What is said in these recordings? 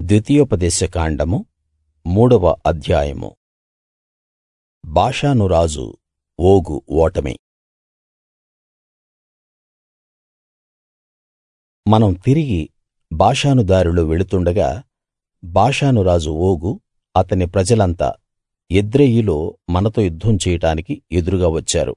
ద్వితీయోపదేశ కాండము మూడవ అధ్యాయము బాషాను రాజు ఓగు ఓటమి మనం తిరిగి బాషాను దారిలో వెళుతుండగా బాషాను రాజు ఓగు అతని ప్రజలంతా ఎద్రెయీలో మనతో యుద్ధం చేయడానికి ఎదురుగా వచ్చారు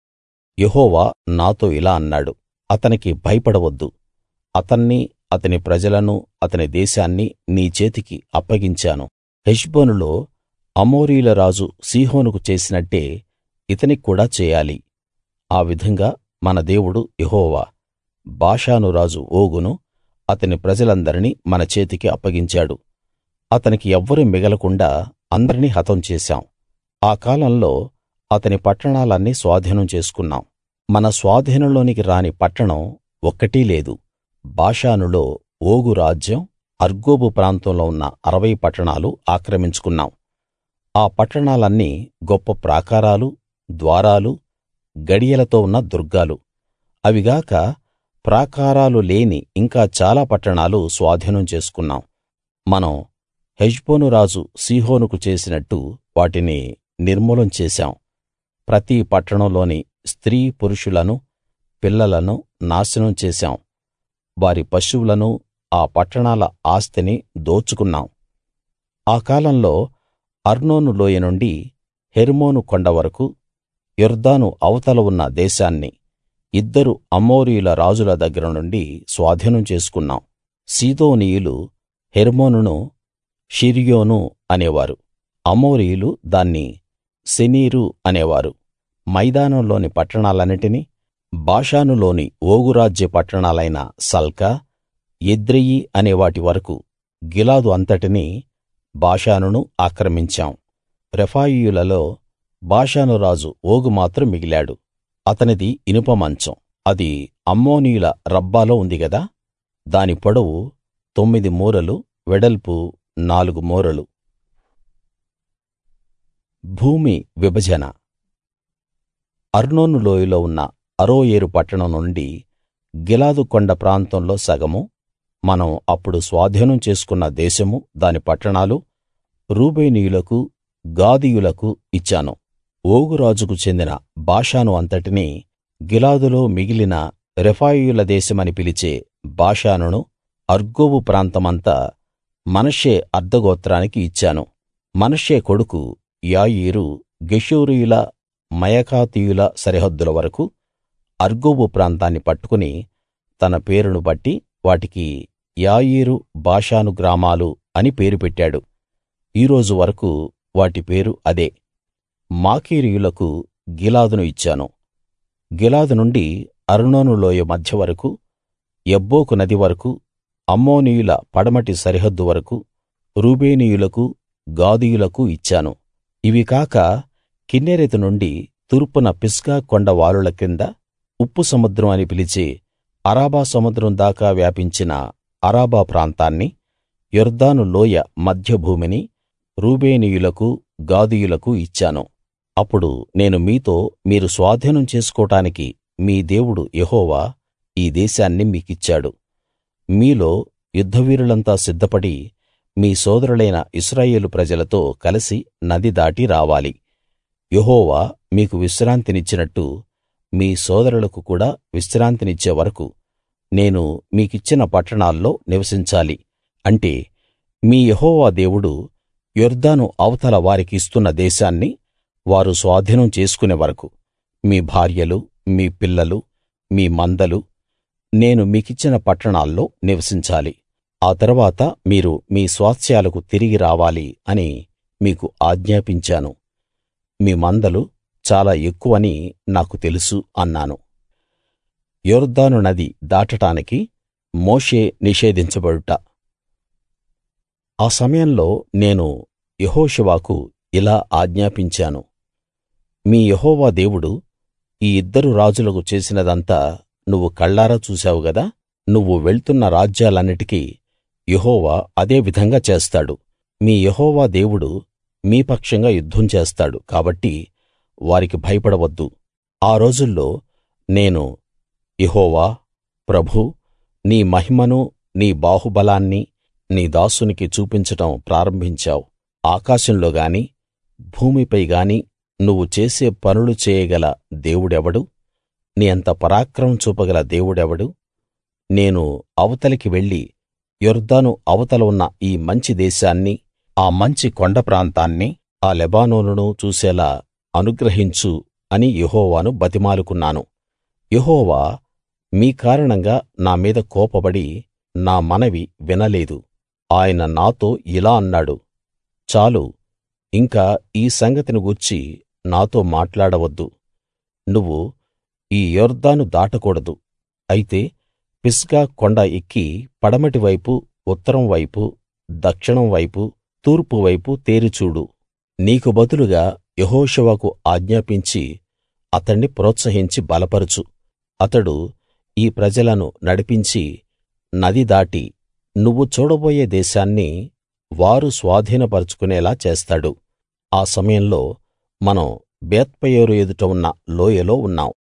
యెహోవా నాతో ఇలా అన్నాడు అతనికి భయపడవద్దు అతన్నీ అతని ప్రజలనూ అతని దేశాన్నీ నీ చేతికి అప్పగించాను హెష్బోనులో అమోరీయుల రాజు సీహోనుకు చేసినట్టే ఇతనికి కూడా చేయాలి ఆ విధంగా మన దేవుడు యెహోవా బాషాను రాజు ఓగును అతని ప్రజలందరినీ మన చేతికి అప్పగించాడు అతనికి ఎవ్వరూ మిగలకుండా అందరినీ హతం చేశాం ఆ కాలంలో అతని పట్టణాలన్నీ స్వాధీనం చేసుకున్నాం మన స్వాధీనంలోనికి రాని పట్టణం ఒక్కటీ లేదు బాషానులో ఓగు రాజ్యం అర్గోబు ప్రాంతంలో ఉన్న అరవై పట్టణాలు ఆక్రమించుకున్నాం ఆ పట్టణాలన్నీ గొప్ప ప్రాకారాలు ద్వారాలు గడియలతో ఉన్న దుర్గాలు అవిగాక ప్రాకారాలు లేని ఇంకా చాలా పట్టణాలు స్వాధీనం చేసుకున్నాం మనం హెష్బోను రాజు సీహోనుకు చేసినట్టు వాటిని నిర్మూలం చేశాం ప్రతి పట్టణంలోని స్త్రీ పురుషులను పిల్లలను నాశనం చేశాం వారి పశువులను ఆ పట్టణాల ఆస్తిని దోచుకున్నాం ఆ కాలంలో అర్నోను లోయ నుండి హెర్మోను కొండ వరకూ యొర్దాను అవతల ఉన్న దేశాన్ని ఇద్దరు అమోరీయుల రాజుల దగ్గర నుండి స్వాధీనం చేసుకున్నాం సీదోనీయులు హెర్మోనును షిర్యోను అనేవారు అమోరీయులు దాన్ని సెనీరు అనేవారు మైదానంలోని పట్టణాలన్నిటినీ బాషానులోని ఓగు రాజ్య పట్టణాలైన సల్కా ఎద్రెయీ అనే వాటి వరకూ గిలాదు అంతటినీ బాషానును ఆక్రమించాం రెఫాయీయులలో బాషాను రాజు ఓగు మాత్రం మిగిలాడు అతనిది ఇనుప మంచం అది అమ్మోనీయుల రబ్బాలో ఉంది గదా దాని పొడవు తొమ్మిది మూరలు వెడల్పు నాలుగు మూరలు భూమి విభజన అర్నోను లోయలో ఉన్న అరోయేరు పట్టణం నుండి గిలాదు కొండ ప్రాంతంలో సగము మనం అప్పుడు స్వాధీనం చేసుకున్న దేశము దాని పట్టణాలు రూబేనీయులకు గాదీయులకు ఇచ్చాను ఓగు రాజుకు చెందిన బాషాను అంతటినీ గిలాదులో మిగిలిన రెఫాయీయుల దేశమని పిలిచే బాషానును అర్గోబు ప్రాంతమంతా మనష్షే అర్థగోత్రానికి ఇచ్చాను మనష్షే కొడుకు యాయీరు గెషూరీయుల మయకాతీయుల సరిహద్దుల వరకూ అర్గోబు ప్రాంతాన్ని పట్టుకుని తన పేరును బట్టి వాటికి యాయీరు బాషాను గ్రామాలు అని పేరు పెట్టాడు ఈ రోజు వరకూ వాటి పేరు అదే మాకీరీయులకు గిలాదును ఇచ్చాను గిలాదు నుండి అర్నోను లోయ మధ్య వరకూ యబ్బోకు నది వరకూ అమ్మోనీయుల పడమటి సరిహద్దు వరకూ రూబేనీయులకు గాదీయులకు ఇచ్చాను ఇవి కాక కిన్నెరెతు నుండి తూర్పున పిస్గా కొండ వాలుల కింద ఉప్పు సముద్రం అని పిలిచే అరాబా సముద్రం దాకా వ్యాపించిన అరాబా ప్రాంతాన్ని యొర్దాను లోయ మధ్య భూమిని రూబేనీయులకు గాదీయులకు ఇచ్చాను అప్పుడు నేను మీతో మీరు స్వాధీనం చేసుకోవడానికి మీ దేవుడు యెహోవా ఈ దేశాన్ని మీకిచ్చాడు మీలో యుద్ధవీరులంతా సిద్ధపడి మీ సోదరులైన ఇశ్రాయేలు ప్రజలతో కలిసి నది దాటి రావాలి యెహోవా మీకు విశ్రాంతినిచ్చినట్టు మీ సోదరులకు కూడా విశ్రాంతినిచ్చే వరకూ నేను మీకిచ్చిన పట్టణాల్లో నివసించాలి అంటే మీ యెహోవా దేవుడు యొర్దాను అవతల వారికి ఇస్తున్న దేశాన్ని వారు స్వాధీనం చేసుకునే వరకూ మీ భార్యలు మీ పిల్లలు మీ మందలు నేను మీకిచ్చిన పట్టణాల్లో నివసించాలి ఆ తరువాత మీరు మీ స్వాస్థ్యాలకు తిరిగి రావాలి అని మీకు ఆజ్ఞాపించాను మీ మందలు చాలా ఎక్కువని నాకు తెలుసు అన్నాను యొర్దాను నది దాటడానికి మోషే నిషేధించబడుట ఆ సమయంలో నేను యెహోషువకు ఇలా ఆజ్ఞాపించాను మీ యెహోవా దేవుడు ఈ ఇద్దరు రాజులకు చేసినదంతా నువ్వు కళ్ళారా చూశావు గదా నువ్వు వెళ్తున్న రాజ్యాలన్నిటికీ యెహోవా అదే విధంగా చేస్తాడు మీ యెహోవా దేవుడు మీ పక్షంగా యుద్ధం చేస్తాడు కాబట్టి వారికి భయపడవద్దు ఆ రోజుల్లో నేను యెహోవా ప్రభూ నీ మహిమను నీ బాహుబలాన్ని నీ దాసునికి చూపించడం ప్రారంభించావు ఆకాశంలో గాని భూమిపై గాని నువ్వు చేసే పనులు చేయగల దేవుడెవడు నీ అంత పరాక్రమం చూపగల దేవుడెవడు నేను అవతలికి వెళ్లి యొర్దాను అవతల ఉన్న ఈ మంచి దేశాన్ని ఆ మంచి కొండ ప్రాంతాన్ని ఆ లెబానోనును చూసేలా అనుగ్రహించు అని యెహోవాను బతిమాలుకున్నాను యెహోవా మీ కారణంగా నా మీద కోపపడి నా మనవి వినలేదు ఆయన నాతో ఇలా అన్నాడు చాలు ఇంక ఈ సంగతిని గూర్చి నాతో మాట్లాడవద్దు నువ్వు ఈ యొర్దాను దాటకూడదు అయితే పిస్గా కొండ ఎక్కి పడమటి వైపు ఉత్తరం వైపు దక్షిణం వైపు తూర్పు వైపు తేరి చూడు నీకు బదులుగా యెహోషువకు ఆజ్ఞాపించి అతణ్ణి ప్రోత్సహించి బలపరుచు అతడు ఈ ప్రజలను నడిపించి నది దాటి నువ్వు చూడబోయే దేశాన్ని వారు స్వాధీనపరచుకునేలా చేస్తాడు ఆ సమయంలో మనం బేత్పయోరు ఎదుట ఉన్న లోయలో ఉన్నాం